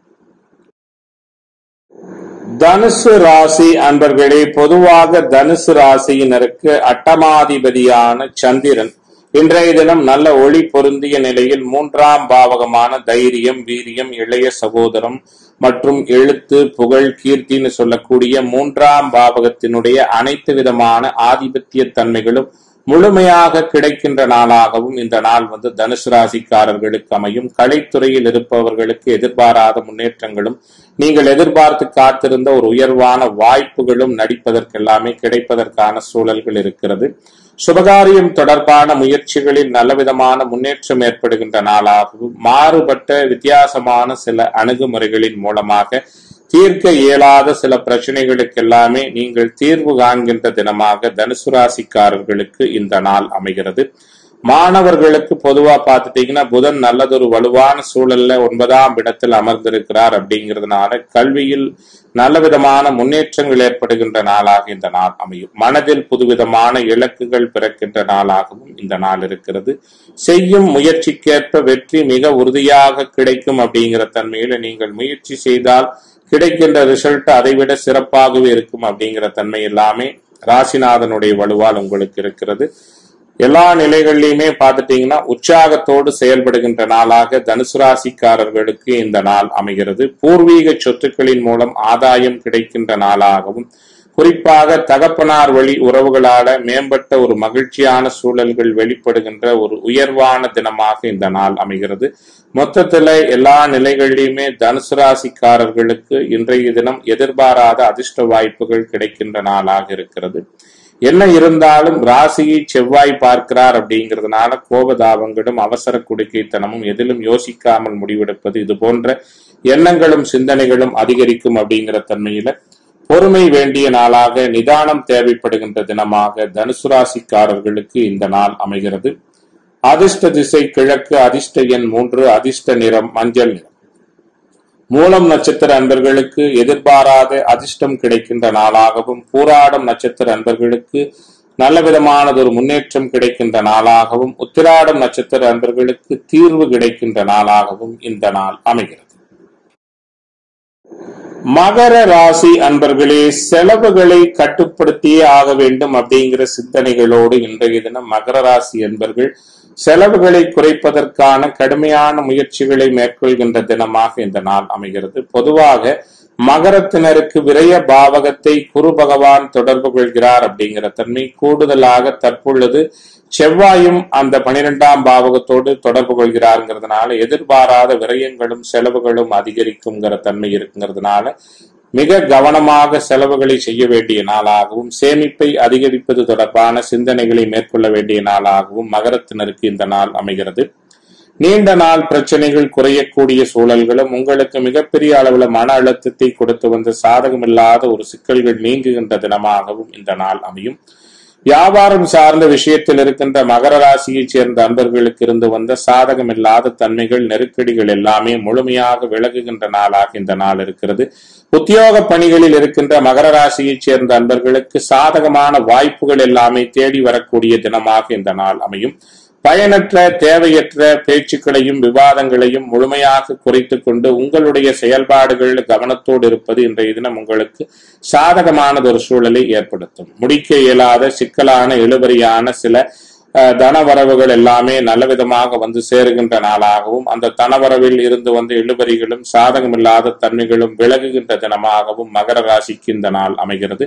தனுசு ராசி அன்பர்களே பொதுவாக தனுசு ராசியினருக்கு அட்டமாதிபதியான சந்திரன் இன்றைய தினம் நல்ல ஒளி பொருந்திய நிலையில் மூன்றாம் பாவகமான தைரியம் வீரியம் இளைய சகோதரம் மற்றும் எழுத்து புகழ் கீர்த்தின்னு சொல்லக்கூடிய மூன்றாம் பாவகத்தினுடைய அனைத்து விதமான ஆதிபத்திய தன்மைகளும் முழுமையாக கிடைக்கின்ற நாளாகவும் இந்த நாள் வந்து தனுசு ராசிக்காரர்களுக்கு அமையும் கலைத்துறையில் இருப்பவர்களுக்கு எதிர்பாராத முன்னேற்றங்களும் நீங்கள் எதிர்பார்த்து காத்திருந்த ஒரு உயர்வான வாய்ப்புகளும் நடிப்பதற்கெல்லாமே கிடைப்பதற்கான சூழல்கள் இருக்கிறது சுபகாரியம் தொடர்பான முயற்சிகளில் நல்லவிதமான முன்னேற்றம் ஏற்படுகின்ற நாளாகவும் மாறுபட்ட வித்தியாசமான சில அணுகுமுறைகளின் மூலமாக தீர்க்க இயலாத சில பிரச்சனைகளுக்கெல்லாமே நீங்கள் தீர்வு காண்கின்ற தினமாக தனுசு ராசிக்காரர்களுக்கு இந்த நாள் அமைகிறது மாணவர்களுக்கு பொதுவா பார்த்துட்டீங்கன்னா புதன் நல்லதொரு வலுவான சூழல்ல ஒன்பதாம் இடத்தில் அமர்ந்திருக்கிறார் அப்படிங்கிறதுனால கல்வியில் நல்ல விதமான முன்னேற்றங்கள் ஏற்படுகின்ற நாளாக இந்த நாள் அமையும் மனதில் புதுவிதமான இலக்குகள் பிறக்கின்ற நாளாகவும் இந்த நாள் இருக்கிறது செய்யும் முயற்சிக்கேற்ப வெற்றி மிக உறுதியாக கிடைக்கும் அப்படிங்கிற தன்மையில நீங்கள் முயற்சி செய்தால் கிடைக்கின்ற ரிசல்ட் அதைவிட சிறப்பாகவே இருக்கும் அப்படிங்கிற தன்மை எல்லாமே ராசிநாதனுடைய வலுவால் உங்களுக்கு இருக்கிறது எல்லா நிலைகள்லையுமே பார்த்துட்டீங்கன்னா உற்சாகத்தோடு செயல்படுகின்ற நாளாக தனுசு ராசிக்காரர்களுக்கு இந்த நாள் அமைகிறது பூர்வீக சொத்துக்களின் மூலம் ஆதாயம் கிடைக்கின்ற நாளாகவும் குறிப்பாக தகப்பனார் வழி உறவுகளால மேம்பட்ட ஒரு மகிழ்ச்சியான சூழல்கள் வெளிப்படுகின்ற ஒரு உயர்வான தினமாக இந்த நாள் அமைகிறது மொத்தத்துல எல்லா நிலைகளிலுமே தனுசு ராசிக்காரர்களுக்கு இன்றைய தினம் எதிர்பாராத அதிர்ஷ்ட வாய்ப்புகள் கிடைக்கின்ற நாளாக இருக்கிறது என்ன இருந்தாலும் ராசியை செவ்வாய் பார்க்கிறார் அப்படிங்கிறதுனால கோபதாபங்களும் அவசர குடுக்கைத்தனமும் எதிலும் யோசிக்காமல் முடிவெடுப்பது இது போன்ற எண்ணங்களும் சிந்தனைகளும் அதிகரிக்கும் அப்படிங்கிற தன்மையில பொறுமை வேண்டிய நாளாக நிதானம் தேவைப்படுகின்ற தினமாக தனுசு ராசிக்காரர்களுக்கு இந்த நாள் அமைகிறது அதிர்ஷ்ட திசை கிழக்கு அதிர்ஷ்ட எண் மூன்று அதிர்ஷ்ட நிறம் மஞ்சள் நிறம் மூலம் நட்சத்திர அன்பர்களுக்கு எதிர்பாராத அதிர்ஷ்டம் கிடைக்கின்ற நாளாகவும் பூராடம் நட்சத்திர அன்பர்களுக்கு நல்ல விதமானதொரு முன்னேற்றம் கிடைக்கின்ற நாளாகவும் உத்திராடம் நட்சத்திர அன்பர்களுக்கு தீர்வு கிடைக்கின்ற நாளாகவும் இந்த நாள் அமைகிறது மகர ராசி அன்பர்களே செலவுகளை கட்டுப்படுத்தியே ஆக வேண்டும் அப்படிங்கிற சிந்தனைகளோடு இன்றைய தினம் மகர ராசி அன்பர்கள் செலவுகளை குறைப்பதற்கான கடுமையான முயற்சிகளை மேற்கொள்கின்ற தினமாக இந்த நாள் அமைகிறது பொதுவாக மகரத்தினருக்கு விரய பாவகத்தை குரு பகவான் தொடர்பு கொள்கிறார் அப்படிங்கிற தன்மை கூடுதலாக தற்பொழுது செவ்வாயும் அந்த பனிரெண்டாம் பாவகத்தோடு தொடர்பு கொள்கிறாருங்கிறதுனால எதிர்பாராத விரயங்களும் செலவுகளும் அதிகரிக்குங்கிற தன்மை இருக்குங்கிறதுனால மிக கவனமாக செலவுகளை செய்ய வேண்டிய நாளாகவும் சேமிப்பை அதிகரிப்பது தொடர்பான சிந்தனைகளை மேற்கொள்ள வேண்டிய நாளாகவும் மகரத்தினருக்கு இந்த நாள் அமைகிறது நீண்ட நாள் பிரச்சனைகள் குறையக்கூடிய சூழல்களும் உங்களுக்கு மிகப்பெரிய அளவுல மன அழுத்தத்தை கொடுத்து வந்த சாதகமில்லாத ஒரு சிக்கல்கள் நீங்குகின்ற தினமாகவும் இந்த நாள் அமையும் வியாபாரம் சார்ந்த விஷயத்தில் இருக்கின்ற மகர ராசியைச் சேர்ந்த அன்பர்களுக்கு இருந்து வந்த சாதகமில்லாத தன்மைகள் நெருக்கடிகள் எல்லாமே முழுமையாக விலகுகின்ற நாளாக இந்த நாள் இருக்கிறது உத்தியோக பணிகளில் இருக்கின்ற மகர ராசியைச் சேர்ந்த அன்பர்களுக்கு சாதகமான வாய்ப்புகள் எல்லாமே தேடி வரக்கூடிய தினமாக இந்த நாள் அமையும் பயனற்ற தேவையற்ற பேச்சுக்களையும் விவாதங்களையும் முழுமையாக குறைத்து கொண்டு உங்களுடைய செயல்பாடுகள் கவனத்தோடு இருப்பது இன்றைய தினம் உங்களுக்கு சாதகமானது ஒரு சூழலை ஏற்படுத்தும் முடிக்க இயலாத சிக்கலான இழுபறியான சில தனவரவுகள் எல்லாமே நல்ல விதமாக வந்து சேருகின்ற நாளாகவும் அந்த தனவரவில் இருந்து வந்த இழுபறிகளும் சாதகமில்லாத தன்மைகளும் விலகுகின்ற தினமாகவும் மகர ராசிக்கு இந்த நாள் அமைகிறது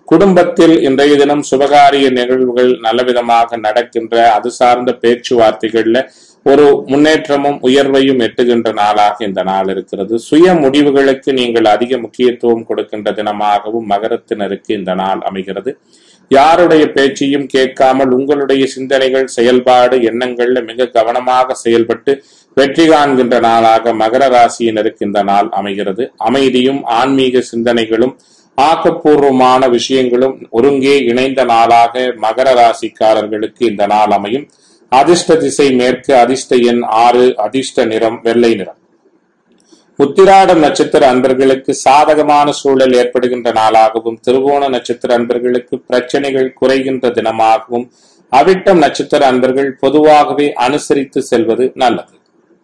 குடும்பத்தில் இன்றைய தினம் சுபகாரிய நிகழ்வுகள் நல்லவிதமாக நடக்கின்ற அது சார்ந்த பேச்சுவார்த்தைகள்ல ஒரு முன்னேற்றமும் உயர்வையும் எட்டுகின்ற நாளாக இந்த நாள் இருக்கிறது சுய முடிவுகளுக்கு நீங்கள் அதிக முக்கியத்துவம் கொடுக்கின்ற தினமாகவும் மகரத்தினருக்கு இந்த நாள் அமைகிறது யாருடைய பேச்சையும் கேட்காமல் உங்களுடைய சிந்தனைகள் செயல்பாடு எண்ணங்கள்ல மிக கவனமாக செயல்பட்டு வெற்றி காண்கின்ற நாளாக மகர ராசியினருக்கு இந்த நாள் அமைகிறது அமைதியும் ஆன்மீக சிந்தனைகளும் ஆக்கப்பூர்வமான விஷயங்களும் ஒருங்கே இணைந்த நாளாக மகர ராசிக்காரர்களுக்கு இந்த நாள் அமையும் அதிர்ஷ்ட திசை மேற்கு அதிர்ஷ்ட எண் ஆறு அதிர்ஷ்ட நிறம் வெள்ளை நிறம் உத்திராடம் நட்சத்திர அன்பர்களுக்கு சாதகமான சூழல் ஏற்படுகின்ற நாளாகவும் திருவோண நட்சத்திர அன்பர்களுக்கு பிரச்சனைகள் குறைகின்ற தினமாகவும் அவிட்டம் நட்சத்திர அன்பர்கள் பொதுவாகவே அனுசரித்து செல்வது நல்லது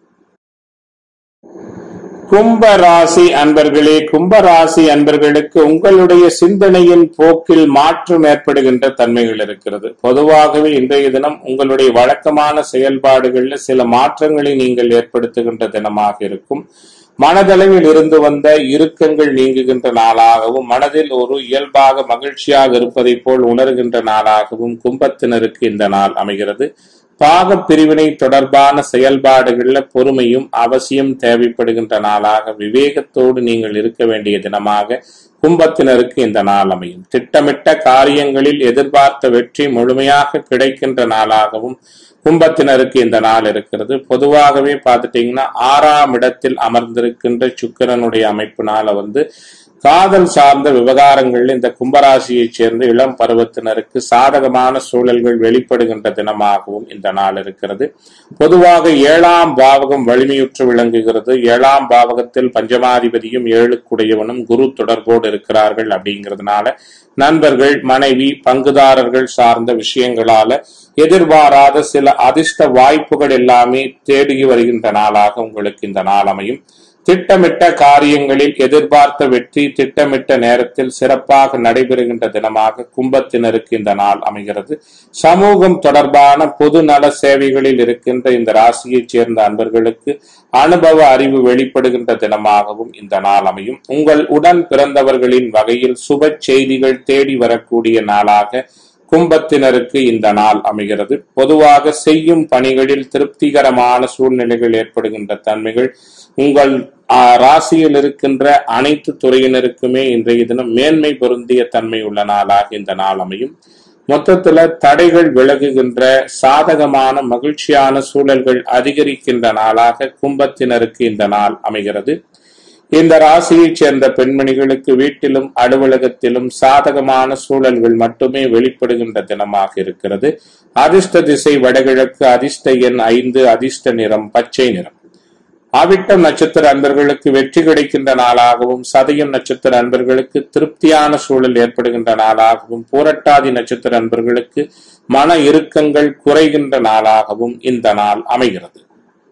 கும்ப ராசி அன்பர்களே கும்ப ராசி அன்பர்களுக்கு உங்களுடைய சிந்தனையின் போக்கில் மாற்றம் ஏற்படுகின்ற தன்மைகள் இருக்கிறது பொதுவாகவே இன்றைய தினம் உங்களுடைய வழக்கமான செயல்பாடுகள்ல சில மாற்றங்களை நீங்கள் ஏற்படுத்துகின்ற தினமாக இருக்கும் மனதளவில் இருந்து வந்த இறுக்கங்கள் நீங்குகின்ற நாளாகவும் மனதில் ஒரு இயல்பாக மகிழ்ச்சியாக இருப்பதை போல் உணர்கின்ற நாளாகவும் கும்பத்தினருக்கு இந்த நாள் அமைகிறது பாக பிரிவினை தொடர்பான செயல்பாடுகள்ல பொறுமையும் அவசியம் தேவைப்படுகின்ற நாளாக விவேகத்தோடு நீங்கள் இருக்க வேண்டிய தினமாக கும்பத்தினருக்கு இந்த நாள் அமையும் திட்டமிட்ட காரியங்களில் எதிர்பார்த்த வெற்றி முழுமையாக கிடைக்கின்ற நாளாகவும் கும்பத்தினருக்கு இந்த நாள் இருக்கிறது பொதுவாகவே பார்த்துட்டீங்கன்னா ஆறாம் இடத்தில் அமர்ந்திருக்கின்ற சுக்கிரனுடைய அமைப்பினால வந்து காதல் சார்ந்த விவகாரங்கள் இந்த கும்பராசியைச் சேர்ந்த இளம் பருவத்தினருக்கு சாதகமான சூழல்கள் வெளிப்படுகின்ற தினமாகவும் இந்த நாள் இருக்கிறது பொதுவாக ஏழாம் பாவகம் வலிமையுற்று விளங்குகிறது ஏழாம் பாவகத்தில் பஞ்சமாதிபதியும் ஏழுக்குடையவனும் குரு தொடர்போடு இருக்கிறார்கள் அப்படிங்கிறதுனால நண்பர்கள் மனைவி பங்குதாரர்கள் சார்ந்த விஷயங்களால எதிர்பாராத சில அதிர்ஷ்ட வாய்ப்புகள் எல்லாமே தேடி வருகின்ற நாளாக உங்களுக்கு இந்த நாள் அமையும் திட்டமிட்ட காரியங்களில் எதிர்பார்த்த வெற்றி திட்டமிட்ட நேரத்தில் சிறப்பாக நடைபெறுகின்ற தினமாக கும்பத்தினருக்கு இந்த நாள் அமைகிறது சமூகம் தொடர்பான பொது நல சேவைகளில் இருக்கின்ற இந்த ராசியைச் சேர்ந்த அன்பர்களுக்கு அனுபவ அறிவு வெளிப்படுகின்ற தினமாகவும் இந்த நாள் அமையும் உங்கள் உடன் பிறந்தவர்களின் வகையில் சுப செய்திகள் தேடி வரக்கூடிய நாளாக கும்பத்தினருக்கு இந்த நாள் அமைகிறது பொதுவாக செய்யும் பணிகளில் திருப்திகரமான சூழ்நிலைகள் ஏற்படுகின்ற தன்மைகள் உங்கள் ராசியில் இருக்கின்ற அனைத்து துறையினருக்குமே இன்றைய தினம் மேன்மை பொருந்திய தன்மை உள்ள நாளாக இந்த நாள் அமையும் மொத்தத்துல தடைகள் விலகுகின்ற சாதகமான மகிழ்ச்சியான சூழல்கள் அதிகரிக்கின்ற நாளாக கும்பத்தினருக்கு இந்த நாள் அமைகிறது இந்த ராசியைச் சேர்ந்த பெண்மணிகளுக்கு வீட்டிலும் அலுவலகத்திலும் சாதகமான சூழல்கள் மட்டுமே வெளிப்படுகின்ற தினமாக இருக்கிறது அதிர்ஷ்ட திசை வடகிழக்கு அதிர்ஷ்ட எண் ஐந்து அதிர்ஷ்ட நிறம் பச்சை நிறம் அவிட்டம் நட்சத்திர அன்பர்களுக்கு வெற்றி கிடைக்கின்ற நாளாகவும் சதயம் நட்சத்திர அன்பர்களுக்கு திருப்தியான சூழல் ஏற்படுகின்ற நாளாகவும் பூரட்டாதி நட்சத்திர அன்பர்களுக்கு மன இறுக்கங்கள் குறைகின்ற நாளாகவும் இந்த நாள் அமைகிறது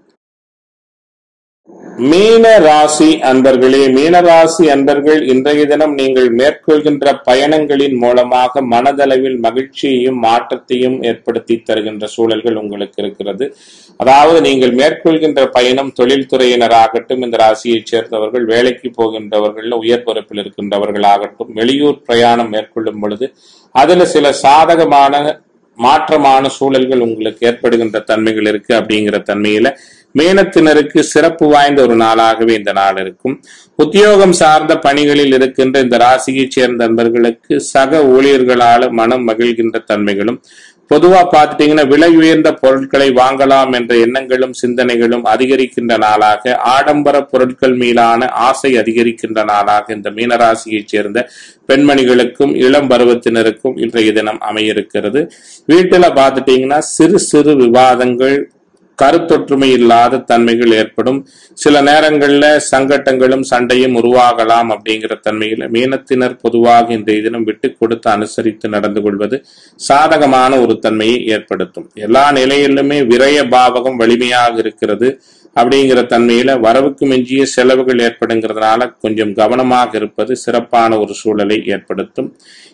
மீன ராசி அன்பர்களே மீனராசி அன்பர்கள் இன்றைய தினம் நீங்கள் மேற்கொள்கின்ற பயணங்களின் மூலமாக மனதளவில் மகிழ்ச்சியையும் மாற்றத்தையும் ஏற்படுத்தி தருகின்ற சூழல்கள் உங்களுக்கு இருக்கிறது அதாவது நீங்கள் மேற்கொள்கின்ற பயணம் தொழில்துறையினராகட்டும் இந்த ராசியைச் சேர்ந்தவர்கள் வேலைக்கு போகின்றவர்கள் உயர் பொறுப்பில் இருக்கின்றவர்களாகட்டும் வெளியூர் பிரயாணம் மேற்கொள்ளும் பொழுது அதுல சில சாதகமான மாற்றமான சூழல்கள் உங்களுக்கு ஏற்படுகின்ற தன்மைகள் இருக்கு அப்படிங்கிற தன்மையில மேனத்தினருக்கு சிறப்பு வாய்ந்த ஒரு நாளாகவே இந்த நாள் இருக்கும் உத்தியோகம் சார்ந்த பணிகளில் இருக்கின்ற இந்த ராசியைச் சேர்ந்த நண்பர்களுக்கு சக ஊழியர்களால மனம் மகிழ்கின்ற தன்மைகளும் பொதுவா பார்த்துட்டீங்கன்னா விலை உயர்ந்த பொருட்களை வாங்கலாம் என்ற எண்ணங்களும் சிந்தனைகளும் அதிகரிக்கின்ற நாளாக ஆடம்பர பொருட்கள் மீதான ஆசை அதிகரிக்கின்ற நாளாக இந்த மீனராசியைச் சேர்ந்த பெண்மணிகளுக்கும் இளம் பருவத்தினருக்கும் இன்றைய தினம் அமையிருக்கிறது வீட்டுல பார்த்துட்டீங்கன்னா சிறு சிறு விவாதங்கள் கருத்தொற்றுமை இல்லாத தன்மைகள் ஏற்படும் சில நேரங்கள்ல சங்கட்டங்களும் சண்டையும் உருவாகலாம் அப்படிங்கிற தன்மையில மீனத்தினர் பொதுவாக இன்றைய தினம் விட்டு கொடுத்து அனுசரித்து நடந்து கொள்வது சாதகமான ஒரு தன்மையை ஏற்படுத்தும் எல்லா நிலையிலுமே விரய பாவகம் வலிமையாக இருக்கிறது அப்படிங்கிற தன்மையில வரவுக்கு மிஞ்சிய செலவுகள் ஏற்படுங்கிறதுனால கொஞ்சம் கவனமாக இருப்பது சிறப்பான ஒரு சூழலை ஏற்படுத்தும்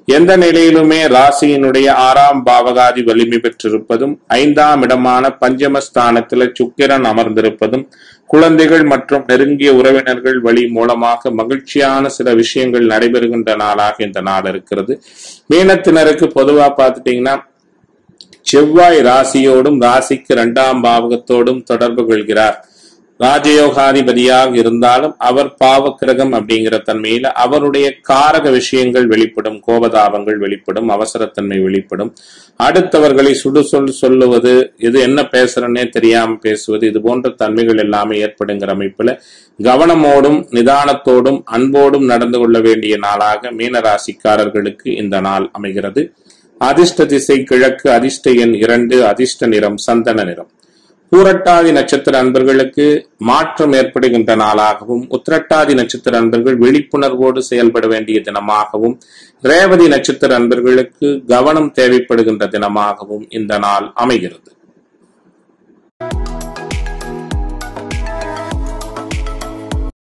எந்த நிலையிலுமே ராசியினுடைய ஆறாம் பாவகாதி வலிமை பெற்றிருப்பதும் ஐந்தாம் இடமான பஞ்சமஸ்தானத்தில் சுக்கிரன் அமர்ந்திருப்பதும் குழந்தைகள் மற்றும் நெருங்கிய உறவினர்கள் வழி மூலமாக மகிழ்ச்சியான சில விஷயங்கள் நடைபெறுகின்ற நாளாக இந்த நாள் இருக்கிறது மீனத்தினருக்கு பொதுவா பார்த்துட்டீங்கன்னா செவ்வாய் ராசியோடும் ராசிக்கு இரண்டாம் பாவகத்தோடும் தொடர்பு கொள்கிறார் ராஜயோகாதிபதியாக இருந்தாலும் அவர் பாவக்கிரகம் அப்படிங்கிற தன்மையில அவருடைய காரக விஷயங்கள் வெளிப்படும் கோபதாபங்கள் வெளிப்படும் அவசரத்தன்மை வெளிப்படும் அடுத்தவர்களை சுடு சொல் சொல்லுவது இது என்ன பேசுறன்னே தெரியாம பேசுவது இது போன்ற தன்மைகள் எல்லாமே ஏற்படுங்கிற அமைப்புல கவனமோடும் நிதானத்தோடும் அன்போடும் நடந்து கொள்ள வேண்டிய நாளாக மீனராசிக்காரர்களுக்கு இந்த நாள் அமைகிறது அதிர்ஷ்ட திசை கிழக்கு அதிர்ஷ்ட எண் இரண்டு அதிர்ஷ்ட நிறம் சந்தன நிறம் பூரட்டாதி நட்சத்திர அன்பர்களுக்கு மாற்றம் ஏற்படுகின்ற நாளாகவும் உத்திரட்டாதி நட்சத்திர அன்பர்கள் விழிப்புணர்வோடு செயல்பட வேண்டிய தினமாகவும் ரேவதி நட்சத்திர அன்பர்களுக்கு கவனம் தேவைப்படுகின்ற தினமாகவும் இந்த நாள் அமைகிறது